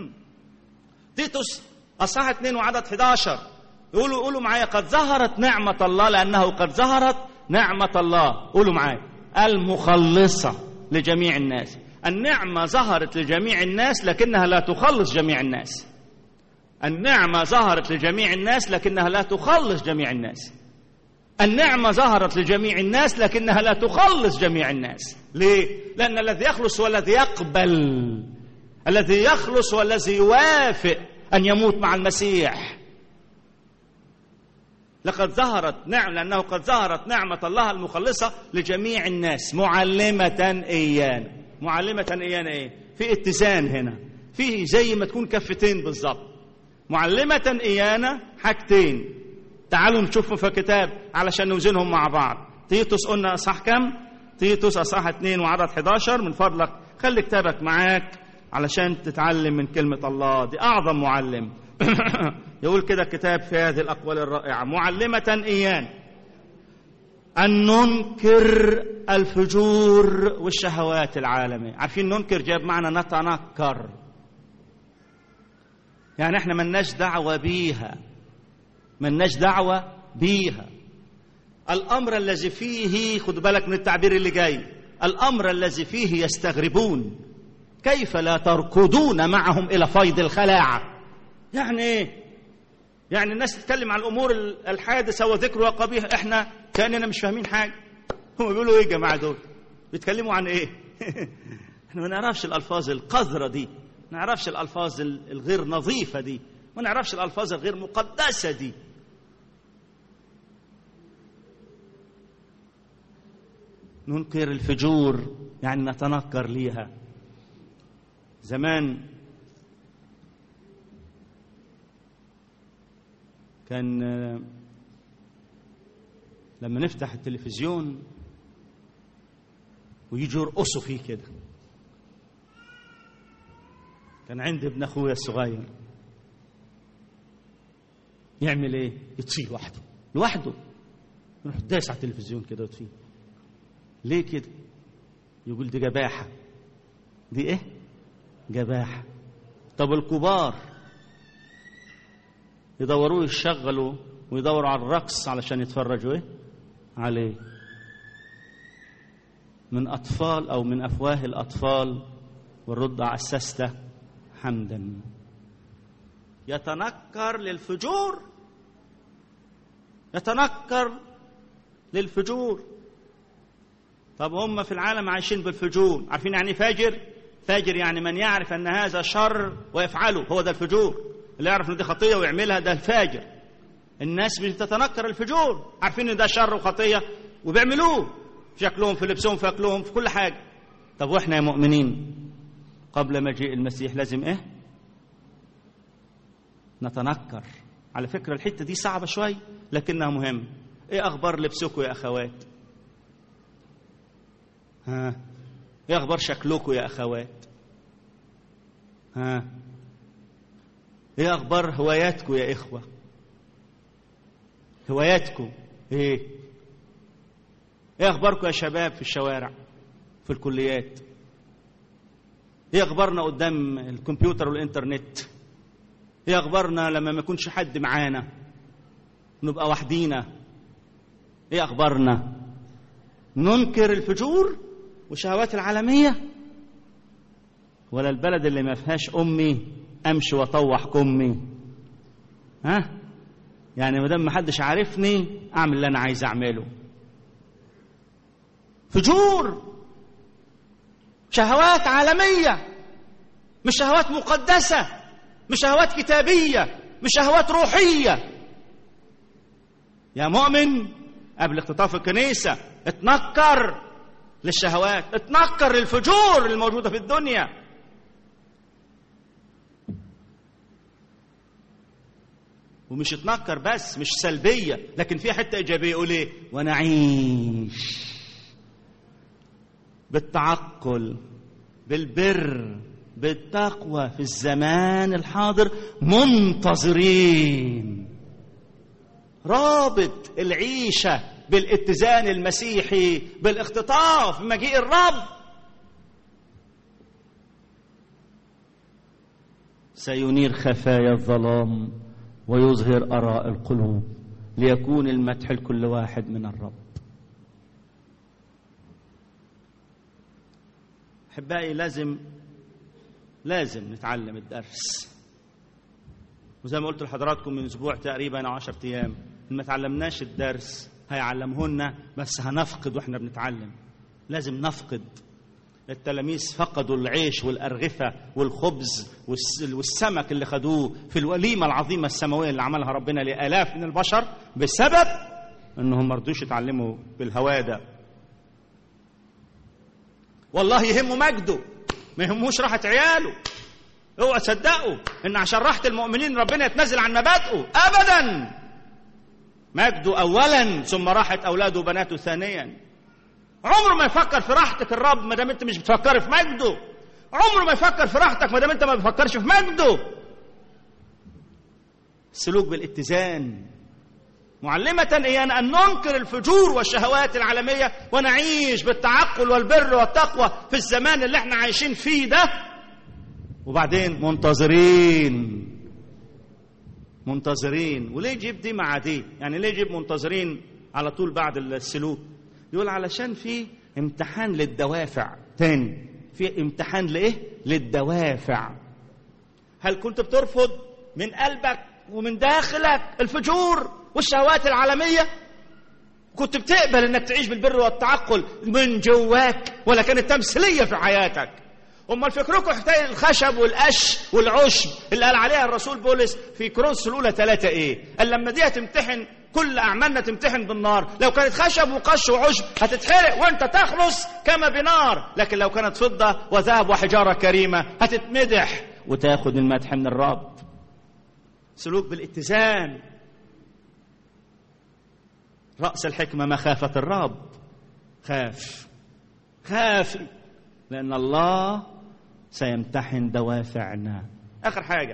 تيتوس اصحاح 2 وعدد 11 يقولوا قولوا معايا قد ظهرت نعمة الله لأنه قد ظهرت نعمة الله قولوا معايا المخلصة لجميع الناس النعمة ظهرت لجميع الناس لكنها لا تخلص جميع الناس النعمة ظهرت لجميع الناس لكنها لا تخلص جميع الناس النعمة ظهرت لجميع الناس لكنها لا تخلص جميع الناس ليه؟ لأن الذي يخلص هو الذي يقبل الذي يخلص هو الذي يوافق أن يموت مع المسيح لقد ظهرت نعم لأنه قد ظهرت نعمة الله المخلصة لجميع الناس معلمة إيانا معلمة إيانا إيه؟ في اتزان هنا فيه زي ما تكون كفتين بالظبط معلمة إيانا حاجتين تعالوا نشوفهم في كتاب علشان نوزنهم مع بعض تيتوس قلنا اصحاح كم تيتوس اصحاح 2 وعدد 11 من فضلك خلي كتابك معاك علشان تتعلم من كلمة الله دي أعظم معلم يقول كده الكتاب في هذه الأقوال الرائعة معلمة إيان أن ننكر الفجور والشهوات العالمية عارفين ننكر جاب معنى نتنكر يعني احنا ملناش دعوة بيها ملناش دعوة بيها الأمر الذي فيه خد بالك من التعبير اللي جاي الأمر الذي فيه يستغربون كيف لا تركضون معهم إلى فيض الخلاعة يعني إيه يعني الناس تتكلم عن الأمور الحادثة وذكرها قبيح إحنا كأننا مش فاهمين حاجة هم بيقولوا إيه يا جماعة دول بيتكلموا عن إيه إحنا ما نعرفش الألفاظ القذرة دي ما نعرفش الألفاظ الغير نظيفة دي ما نعرفش الألفاظ الغير مقدسة دي ننكر الفجور يعني نتنكر ليها زمان كان لما نفتح التلفزيون ويجوا يرقصوا فيه كده كان عندي ابن اخويا الصغير يعمل ايه يطفيه لوحده لوحده يروح داس على التلفزيون كده ويطفيه ليه كده يقول دي جباحة دي ايه جباحة طب الكبار يدوروه يشغلوا ويدوروا على الرقص علشان يتفرجوا ايه عليه من أطفال أو من أفواه الأطفال والرضع عسسته حمدا يتنكر للفجور يتنكر للفجور طب هم في العالم عايشين بالفجور عارفين يعني فاجر فاجر يعني من يعرف ان هذا شر ويفعله هو ده الفجور اللي يعرف ان دي خطيه ويعملها ده الفاجر الناس مش بتتنكر الفجور عارفين ان ده شر وخطيه وبيعملوه في شكلهم في لبسهم في اكلهم في كل حاجه طب واحنا يا مؤمنين قبل مجيء المسيح لازم ايه نتنكر على فكره الحته دي صعبه شويه لكنها مهمه ايه اخبار لبسكم يا اخوات ها ايه اخبار شكلكم يا اخوات ها ايه اخبار هواياتكم يا اخوه هواياتكم ايه ايه اخباركم يا شباب في الشوارع في الكليات ايه اخبارنا قدام الكمبيوتر والانترنت ايه اخبارنا لما ما يكونش حد معانا نبقى وحدينا ايه اخبارنا ننكر الفجور والشهوات العالميه ولا البلد اللي ما فيهاش امي امشي واطوح كمي ها يعني ما دام ما حدش عارفني اعمل اللي انا عايز اعمله فجور شهوات عالميه مش شهوات مقدسه مش شهوات كتابيه مش شهوات روحيه يا مؤمن قبل اختطاف الكنيسه اتنكر للشهوات اتنكر للفجور الموجوده في الدنيا ومش اتنكر بس مش سلبيه لكن فيها حته ايجابيه يقول ايه ونعيش بالتعقل بالبر بالتقوى في الزمان الحاضر منتظرين رابط العيشه بالاتزان المسيحي بالاختطاف بمجيء الرب سينير خفايا الظلام ويظهر اراء القلوب ليكون المدح لكل واحد من الرب احبائي لازم لازم نتعلم الدرس وزي ما قلت لحضراتكم من اسبوع تقريبا او 10 ايام ان ما تعلمناش الدرس هيعلمهن بس هنفقد واحنا بنتعلم لازم نفقد التلاميذ فقدوا العيش والأرغفة والخبز والسمك اللي خدوه في الوليمة العظيمة السماوية اللي عملها ربنا لآلاف من البشر بسبب أنهم ما رضوش يتعلموا بالهواء ده والله يهمه مجده ما يهموش راحة عياله اوعى تصدقوا ان عشان راحة المؤمنين ربنا يتنزل عن مبادئه ابدا مجده اولا ثم راحة اولاده وبناته ثانيا عمره ما يفكر في راحتك الرب ما دام انت مش بتفكر في مجده عمره ما يفكر في راحتك ما دام انت ما بتفكرش في مجده السلوك بالاتزان معلمة إيانا أن ننكر الفجور والشهوات العالمية ونعيش بالتعقل والبر والتقوى في الزمان اللي احنا عايشين فيه ده وبعدين منتظرين منتظرين وليه يجيب دي مع دي يعني ليه يجيب منتظرين على طول بعد السلوك يقول علشان في امتحان للدوافع تاني في امتحان لايه للدوافع هل كنت بترفض من قلبك ومن داخلك الفجور والشهوات العالمية كنت بتقبل انك تعيش بالبر والتعقل من جواك ولا كانت تمثيلية في حياتك امال فكركم حكايه الخشب والقش والعشب اللي قال عليها الرسول بولس في كورنثوس الاولى ثلاثة ايه؟ قال لما دي هتمتحن كل اعمالنا تمتحن بالنار، لو كانت خشب وقش وعشب هتتحرق وانت تخلص كما بنار، لكن لو كانت فضه وذهب وحجاره كريمه هتتمدح وتاخد المدح من الرب. سلوك بالاتزان. راس الحكمه مخافه الرب. خاف. خاف لان الله سيمتحن دوافعنا اخر حاجه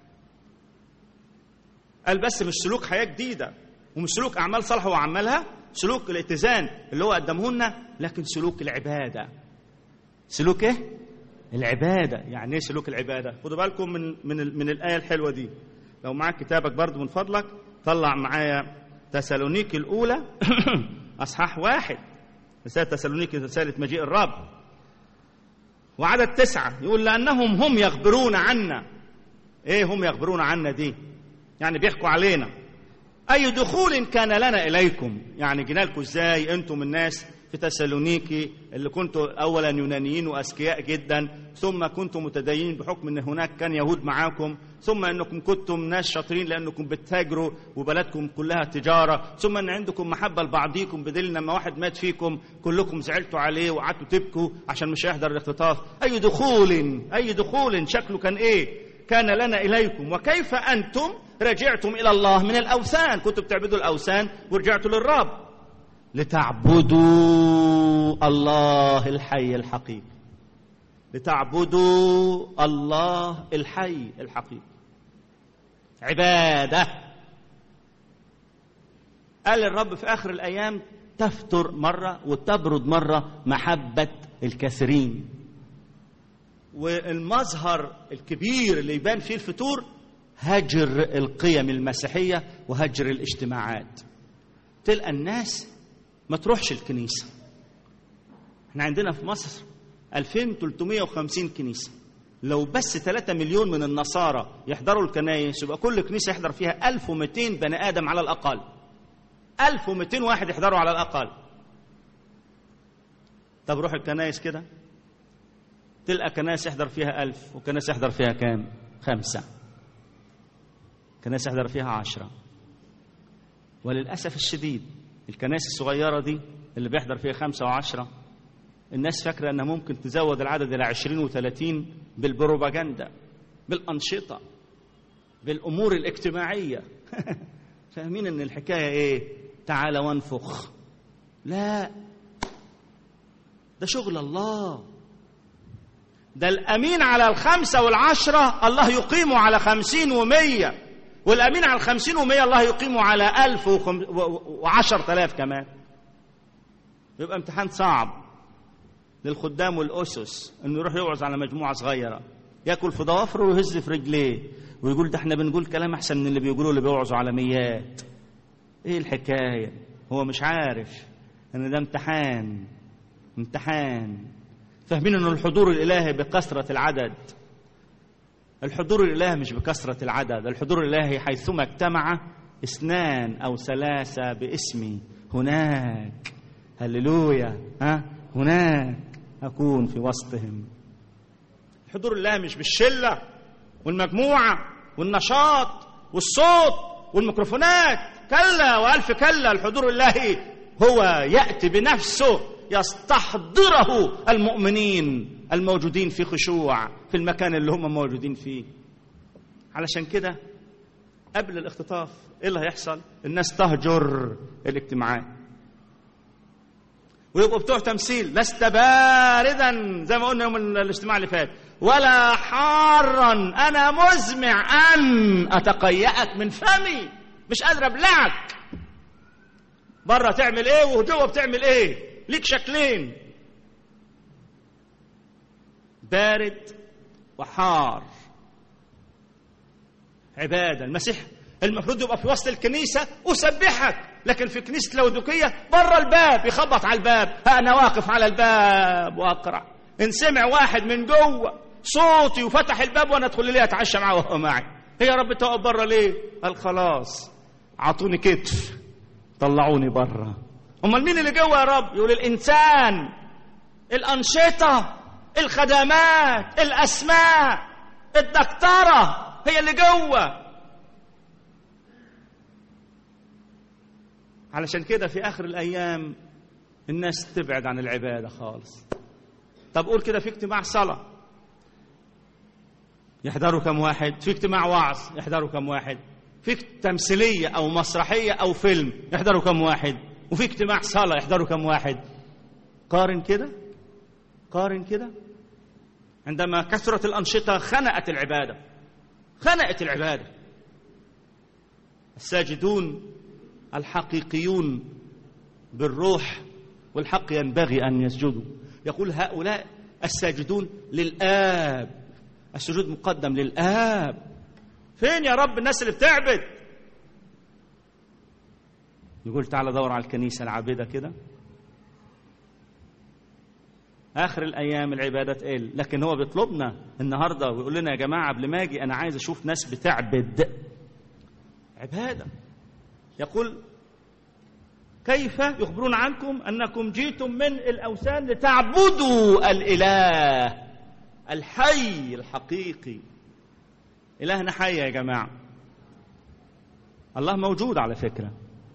قال بس مش سلوك حياه جديده ومش سلوك اعمال صالحه وعملها سلوك الاتزان اللي هو قدمه لنا لكن سلوك العباده سلوك ايه العباده يعني ايه سلوك العباده خدوا بالكم من من من الايه الحلوه دي لو معاك كتابك برضو من فضلك طلع معايا تسالونيك الاولى اصحاح واحد رساله تسالونيك رساله مجيء الرب وعدد تسعة يقول لأنهم هم يخبرون عنا إيه هم يخبرون عنا دي يعني بيحكوا علينا أي دخول كان لنا إليكم يعني جينا لكم إزاي أنتم الناس في تسالونيكي اللي كنتوا اولا يونانيين واذكياء جدا ثم كنتم متدينين بحكم ان هناك كان يهود معاكم ثم انكم كنتم ناس شاطرين لانكم بتتاجروا وبلدكم كلها تجاره ثم ان عندكم محبه لبعضيكم بدليل لما واحد مات فيكم كلكم زعلتوا عليه وقعدتوا تبكوا عشان مش هيحضر الاختطاف اي دخول اي دخول شكله كان ايه كان لنا اليكم وكيف انتم رجعتم الى الله من الاوثان كنتم بتعبدوا الاوثان ورجعتوا للرب لتعبدوا الله الحي الحقيقي لتعبدوا الله الحي الحقيقي عباده قال الرب في اخر الايام تفتر مره وتبرد مره محبه الكثيرين والمظهر الكبير اللي يبان فيه الفتور هجر القيم المسيحيه وهجر الاجتماعات تلقى الناس ما تروحش الكنيسه احنا عندنا في مصر 2350 كنيسه لو بس 3 مليون من النصارى يحضروا الكنايس يبقى كل كنيسه يحضر فيها 1200 بني ادم على الاقل 1200 واحد يحضروا على الاقل طب روح الكنايس كده تلقى كنايس يحضر فيها ألف وكنايس يحضر فيها كام خمسة كنايس يحضر فيها عشرة وللأسف الشديد الكنائس الصغيرة دي اللي بيحضر فيها خمسة وعشرة الناس فاكرة أنها ممكن تزود العدد إلى عشرين وثلاثين بالبروباجندا بالأنشطة بالأمور الاجتماعية فاهمين أن الحكاية إيه تعال وانفخ لا ده شغل الله ده الأمين على الخمسة والعشرة الله يقيمه على خمسين ومية والأمين على الخمسين ومية الله يقيمه على ألف وخم... وعشر تلاف كمان يبقى امتحان صعب للخدام والأسس إنه يروح يوعظ على مجموعة صغيرة ياكل في ضوافره ويهز في رجليه ويقول ده احنا بنقول كلام أحسن من اللي بيقولوه اللي بيوعظوا على ميات إيه الحكاية هو مش عارف إن ده امتحان امتحان فاهمين ان الحضور الالهي بكثره العدد الحضور الالهي مش بكثره العدد الحضور الالهي حيثما اجتمع اثنان او ثلاثه باسمي هناك هللويا ها هناك اكون في وسطهم الحضور الالهي مش بالشله والمجموعه والنشاط والصوت والميكروفونات كلا والف كلا الحضور الالهي هو ياتي بنفسه يستحضره المؤمنين الموجودين في خشوع في المكان اللي هم موجودين فيه علشان كده قبل الاختطاف ايه اللي هيحصل الناس تهجر الاجتماعات ويبقوا بتوع تمثيل لست باردا زي ما قلنا يوم الاجتماع اللي فات ولا حارا انا مزمع ان اتقيأك من فمي مش قادر ابلعك بره تعمل ايه وجوه بتعمل ايه ليك شكلين بارد وحار عباده المسيح المفروض يبقى في وسط الكنيسه اسبحك لكن في كنيسه لودوكيه بره الباب يخبط على الباب ها انا واقف على الباب واقرا ان سمع واحد من جوه صوتي وفتح الباب وانا ادخل ليه اتعشى معه وهو معي هي يا رب تقف بره ليه قال خلاص اعطوني كتف طلعوني بره امال مين اللي جوه يا رب يقول الانسان الانشطه الخدمات الاسماء الدكتوره هي اللي جوه علشان كده في اخر الايام الناس تبعد عن العباده خالص طب قول كده في اجتماع صلاه يحضروا كم واحد في اجتماع وعظ يحضروا كم واحد في تمثيليه او مسرحيه او فيلم يحضروا كم واحد وفي اجتماع صلاه يحضروا كم واحد قارن كده قارن كده عندما كثرت الانشطه خنقت العباده خنقت العباده الساجدون الحقيقيون بالروح والحق ينبغي ان يسجدوا يقول هؤلاء الساجدون للاب السجود مقدم للاب فين يا رب الناس اللي بتعبد يقول تعالى دور على الكنيسه العابده كده اخر الايام العباده تقل لكن هو بيطلبنا النهارده ويقول لنا يا جماعه قبل ما اجي انا عايز اشوف ناس بتعبد عباده يقول كيف يخبرون عنكم انكم جئتم من الاوثان لتعبدوا الاله الحي الحقيقي الهنا حي يا جماعه الله موجود على فكره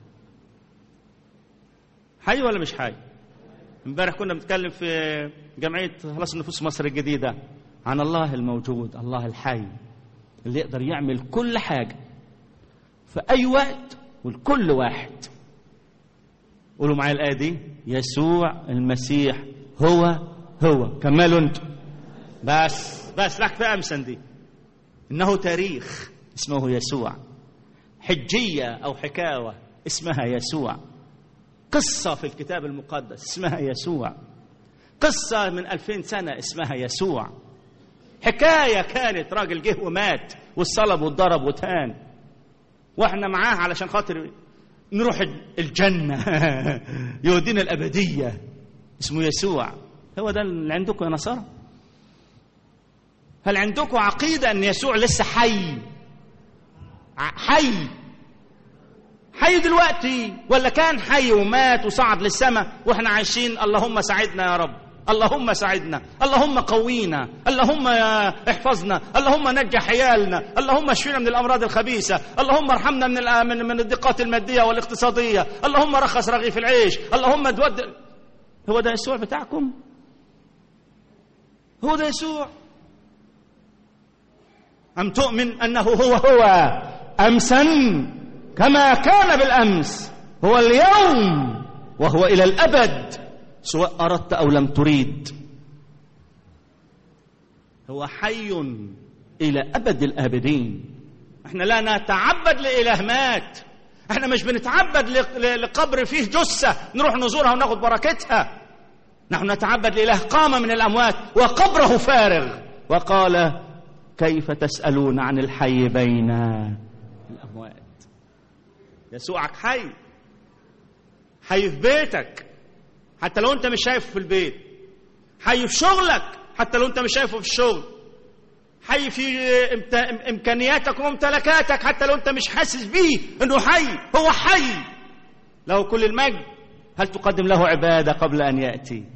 حي ولا مش حي امبارح كنا بنتكلم في جمعيه خلاص النفوس مصر الجديده عن الله الموجود الله الحي اللي يقدر يعمل كل حاجه في اي وقت ولكل واحد قولوا معايا الايه دي يسوع المسيح هو هو كملوا انتوا بس بس لك في امسن دي انه تاريخ اسمه يسوع حجيه او حكاوه اسمها يسوع قصه في الكتاب المقدس اسمها يسوع قصه من ألفين سنه اسمها يسوع حكايه كانت راجل جه ومات والصلب واتضرب وتهان واحنا معاه علشان خاطر نروح الجنة يودينا الأبدية اسمه يسوع هو ده اللي عندكم يا نصارى هل عندكم عقيدة أن يسوع لسه حي حي حي دلوقتي ولا كان حي ومات وصعد للسماء واحنا عايشين اللهم ساعدنا يا رب اللهم ساعدنا اللهم قوينا اللهم احفظنا اللهم نجح عيالنا اللهم اشفينا من الامراض الخبيثه اللهم ارحمنا من من من الضيقات الماديه والاقتصاديه اللهم رخص رغيف العيش اللهم تود هو ده يسوع بتاعكم هو ده يسوع ام تؤمن انه هو هو امسا كما كان بالامس هو اليوم وهو الى الابد سواء اردت او لم تريد هو حي الى ابد الابدين احنا لا نتعبد لاله مات احنا مش بنتعبد لقبر فيه جثه نروح نزورها وناخد بركتها نحن نتعبد لاله قام من الاموات وقبره فارغ وقال كيف تسالون عن الحي بين الاموات يسوعك حي حي في بيتك حتى لو انت مش شايفه في البيت حي في شغلك حتى لو انت مش شايفه في الشغل حي في امكانياتك وممتلكاتك حتى لو انت مش حاسس بيه انه حي هو حي له كل المجد هل تقدم له عباده قبل ان ياتي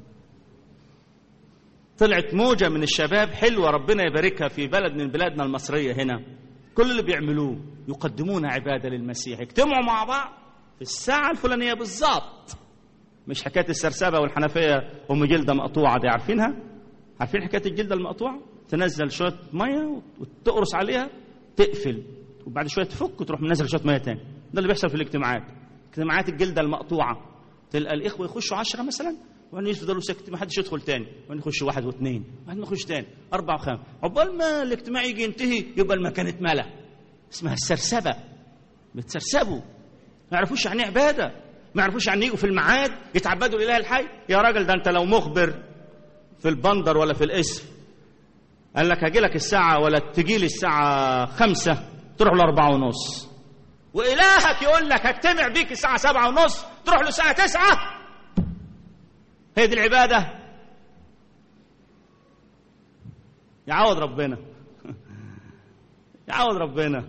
طلعت موجه من الشباب حلوه ربنا يباركها في بلد من بلادنا المصريه هنا كل اللي بيعملوه يقدمون عباده للمسيح يجتمعوا مع بعض في الساعه الفلانيه بالظبط مش حكايه السرسبه والحنفيه ام جلده مقطوعه دي عارفينها عارفين حكايه الجلده المقطوعه تنزل شويه ميه وتقرص عليها تقفل وبعد شويه تفك وتروح منزل شويه ميه تاني ده اللي بيحصل في الاجتماعات اجتماعات الجلده المقطوعه تلقى الاخوه يخشوا عشرة مثلا وبعدين يفضلوا ساكت ما حدش يدخل تاني وبعدين يخش واحد واثنين وبعدين يخش تاني اربعه وخمسه عقبال ما الاجتماع يجي ينتهي يبقى المكان اتملى اسمها السرسبه بتسرسبوا ما يعرفوش يعني عباده ما يعرفوش يعني يجوا في الميعاد يتعبدوا الاله الحي يا راجل ده انت لو مخبر في البندر ولا في الاسم قال لك هاجي لك الساعة ولا تجي لي الساعة خمسة تروح لأربعة ونص وإلهك يقول لك هجتمع بيك الساعة سبعة ونص تروح له الساعة تسعة هي دي العبادة يعوض ربنا يعوض ربنا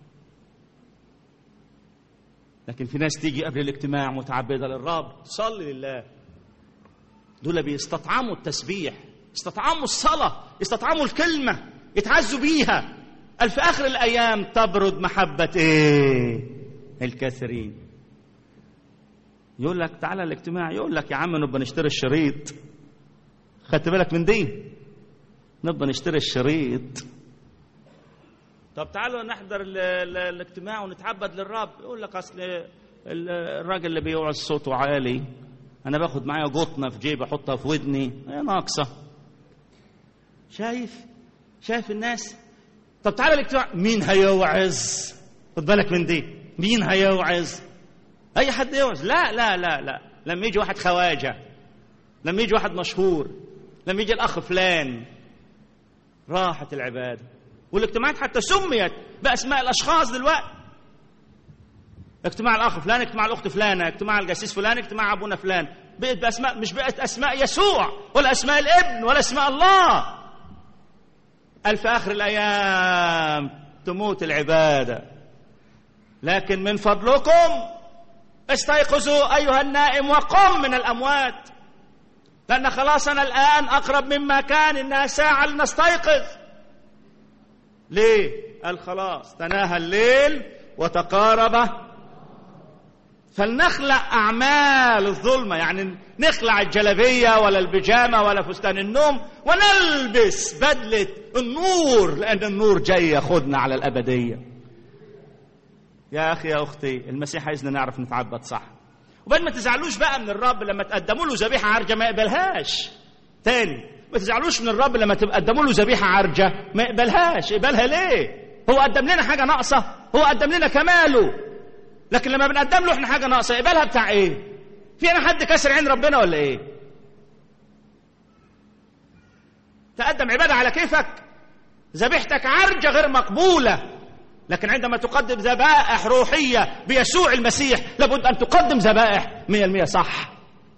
لكن في ناس تيجي قبل الاجتماع متعبده للرب تصلي لله دول بيستطعموا التسبيح يستطعموا الصلاه يستطعموا الكلمه يتعزوا بيها قال في اخر الايام تبرد محبه ايه الكثيرين يقول لك تعالى الاجتماع يقول لك يا عم نبقى نشتري الشريط خدت بالك من دي نبقى نشتري الشريط طب تعالوا نحضر ال ال الاجتماع ونتعبد للرب يقول لك اصل الراجل اللي بيوعظ صوته عالي انا باخد معايا قطنه في جيبي احطها في ودني هي ناقصه شايف شايف الناس طب تعالى الاجتماع مين هيوعظ خد بالك من دي مين هيوعظ اي حد يوعظ لا لا لا لا لما يجي واحد خواجه لما يجي واحد مشهور لما يجي الاخ فلان راحت العباده والاجتماعات حتى سميت باسماء الاشخاص دلوقتي اجتماع الاخ فلان اجتماع الاخت فلانه اجتماع الجسيس فلان اجتماع ابونا فلان بقت باسماء مش بقت اسماء يسوع ولا اسماء الابن ولا اسماء الله قال في اخر الايام تموت العباده لكن من فضلكم استيقظوا أيها النائم وقم من الأموات لأن خلاصنا الآن أقرب مما كان إنها ساعة لنستيقظ ليه؟ قال خلاص تناهى الليل وتقارب فلنخلع أعمال الظلمة يعني نخلع الجلبية ولا البيجامة ولا فستان النوم ونلبس بدلة النور لأن النور جاي ياخدنا على الأبدية يا أخي يا أختي المسيح عايزنا نعرف نتعبد صح وبعد ما تزعلوش بقى من الرب لما تقدموا له ذبيحة عرجة ما يقبلهاش تاني ما تزعلوش من الرب لما تقدموا له ذبيحة عرجة ما يقبلهاش يقبلها ليه هو قدم لنا حاجة ناقصة هو قدم لنا كماله لكن لما بنقدم له احنا حاجة ناقصة يقبلها بتاع ايه في انا حد كسر عين ربنا ولا ايه تقدم عبادة على كيفك ذبيحتك عرجة غير مقبولة لكن عندما تقدم ذبائح روحية بيسوع المسيح لابد أن تقدم ذبائح مية المية صح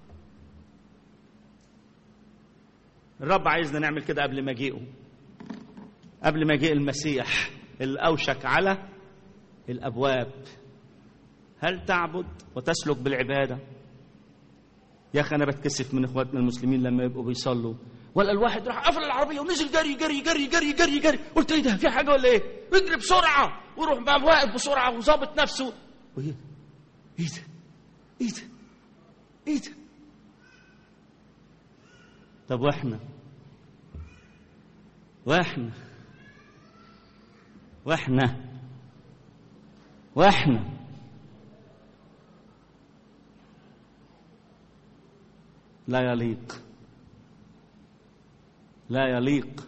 الرب عايزنا نعمل كده قبل مجيئه قبل مجيء المسيح الأوشك على الأبواب هل تعبد وتسلك بالعبادة يا أخي أنا بتكسف من إخواتنا المسلمين لما يبقوا بيصلوا ولا الواحد راح قفل العربية ونزل جري جري جري جري جري جري قلت ايه ده في حاجة ولا ايه اجري بسرعة ويروح بقى واقف بسرعة وظابط نفسه وايه ايه ده ايه ده ايه ده طب واحنا واحنا واحنا واحنا لا يليق لا يليق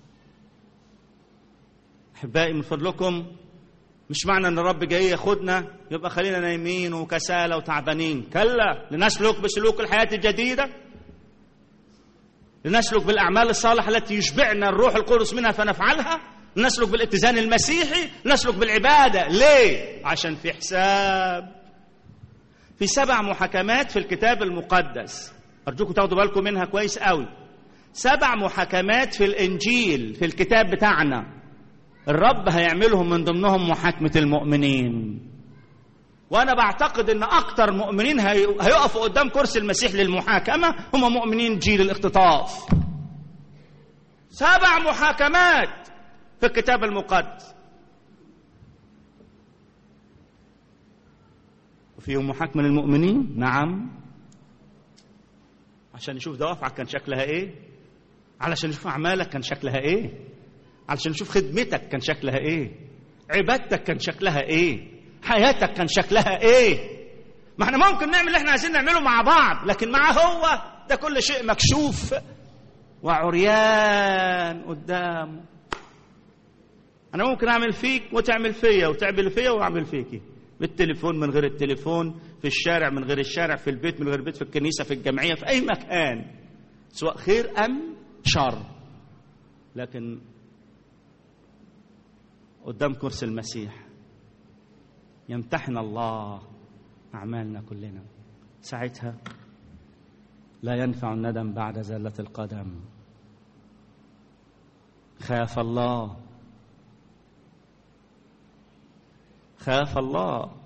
احبائي من فضلكم مش معنى ان الرب جاي ياخدنا يبقى خلينا نايمين وكسالى وتعبانين كلا لنسلك بسلوك الحياه الجديده لنسلك بالاعمال الصالحه التي يشبعنا الروح القدس منها فنفعلها نسلك بالاتزان المسيحي نسلك بالعباده ليه عشان في حساب في سبع محاكمات في الكتاب المقدس ارجوكم تاخدوا بالكم منها كويس قوي سبع محاكمات في الانجيل في الكتاب بتاعنا الرب هيعملهم من ضمنهم محاكمه المؤمنين وانا بعتقد ان اكتر مؤمنين هيقفوا قدام كرسي المسيح للمحاكمه هم مؤمنين جيل الاختطاف سبع محاكمات في الكتاب المقدس وفيهم محاكمه للمؤمنين نعم عشان نشوف دوافعك كان شكلها ايه علشان نشوف اعمالك كان شكلها ايه علشان نشوف خدمتك كان شكلها ايه عبادتك كان شكلها ايه حياتك كان شكلها ايه ما احنا ممكن نعمل اللي احنا عايزين نعمله مع بعض لكن مع هو ده كل شيء مكشوف وعريان قدامه انا ممكن اعمل فيك وتعمل فيا وتعمل فيا واعمل فيكي بالتليفون من غير التليفون في الشارع من غير الشارع في البيت من غير البيت في الكنيسه في الجمعيه في اي مكان سواء خير ام شر لكن قدام كرسي المسيح يمتحن الله أعمالنا كلنا ساعتها لا ينفع الندم بعد زلة القدم خاف الله خاف الله